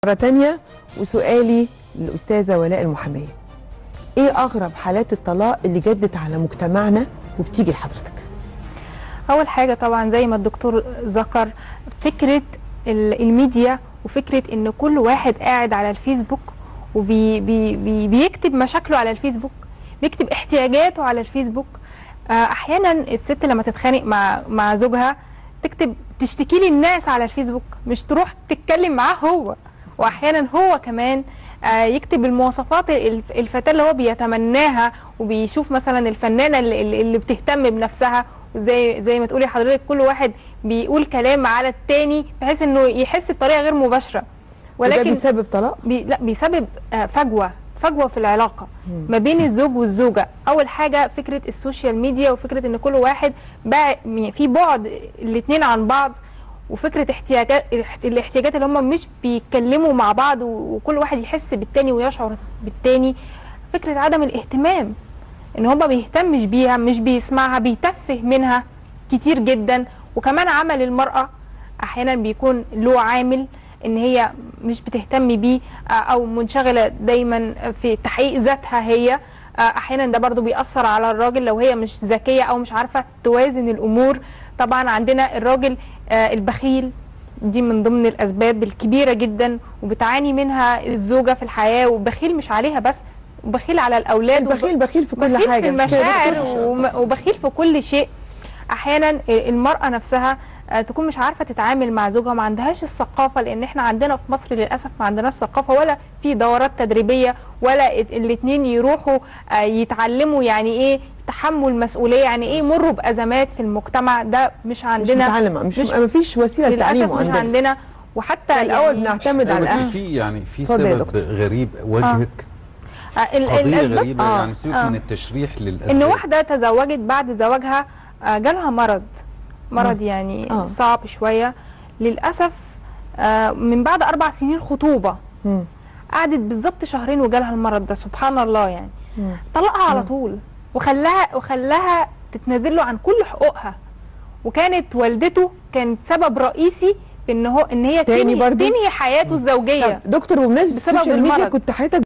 مرة تانية وسؤالي للأستاذة ولاء المحامية إيه أغرب حالات الطلاق اللي جدت على مجتمعنا وبتيجي لحضرتك؟ اول حاجه طبعا زي ما الدكتور ذكر فكره ال- الميديا وفكره ان كل واحد قاعد على الفيسبوك وبي بي بي بيكتب مشاكله على الفيسبوك بيكتب احتياجاته على الفيسبوك آه، احيانا الست لما تتخانق مع مع زوجها تكتب تشتكي لي الناس على الفيسبوك مش تروح تتكلم معاه هو واحيانا هو كمان آه، يكتب المواصفات الف- الفتاه اللي هو بيتمناها وبيشوف مثلا الفنانه اللي, اللي اللي بتهتم بنفسها زي زي ما تقولي حضرتك كل واحد بيقول كلام على التاني بحيث انه يحس بطريقه غير مباشره وده ولكن بيسبب طلاق؟ بي لا بيسبب آه، فجوه فجوه في العلاقه ما بين الزوج والزوجه اول حاجه فكره السوشيال ميديا وفكره ان كل واحد بقى في بعد الاثنين عن بعض وفكره احتياجات الاحتياجات اللي هم مش بيتكلموا مع بعض و- وكل واحد يحس بالتاني ويشعر بالتاني فكره عدم الاهتمام ان هو ما بيهتمش بيها مش بيسمعها بيتفه منها كتير جدا وكمان عمل المرأة احيانا بيكون له عامل ان هي مش بتهتم بيه آه، او منشغلة دايما في تحقيق ذاتها هي آه، احيانا ده برضو بيأثر على الراجل لو هي مش ذكية او مش عارفة توازن الامور طبعا عندنا الراجل آه، البخيل دي من ضمن الاسباب الكبيره جدا وبتعاني منها الزوجه في الحياه وبخيل مش عليها بس بخيل على الاولاد البخيل بخيل في كل بخيل حاجة في مش كده يا المشاعر دكتور؟ وم- وبخيل في كل شيء احيانا المراه نفسها آه، تكون مش عارفه تتعامل مع زوجها ما عندهاش الثقافه لان احنا عندنا في مصر للاسف ما عندناش ثقافه ولا في دورات تدريبيه ولا الاثنين يروحوا آه، يتعلموا يعني ايه تحمل مسؤوليه يعني ايه يمروا بازمات في المجتمع ده مش مش عندنا متعلم مش, مش- ما فيش وسيلة للاسف لتعليمه مش عندنا عندنا وحتى كان الأول يعني بنعتمد أيوة على بس الأهل في يعني في اتفضل يا سبب دكتور. غريب واجهك آه، ال- قضيه الأسباب- غريبه آه. يعني سيبك آه. من التشريح للاسباب ان واحده تزوجت بعد زواجها آه، جالها مرض مرض يعني آه. صعب شويه للاسف آه، من بعد اربع سنين خطوبه مم. قعدت بالظبط شهرين وجالها المرض ده سبحان الله يعني مم. طلقها على طول وخلاها وخلاها تتنازل له عن كل حقوقها وكانت والدته كانت سبب رئيسي في ان هو ان هي تاني تنهي, برضو؟ تنهي حياته الزوجيه طب دكتور بمناسبة بسبب السوشيال ميديا المرض. كنت حضرتك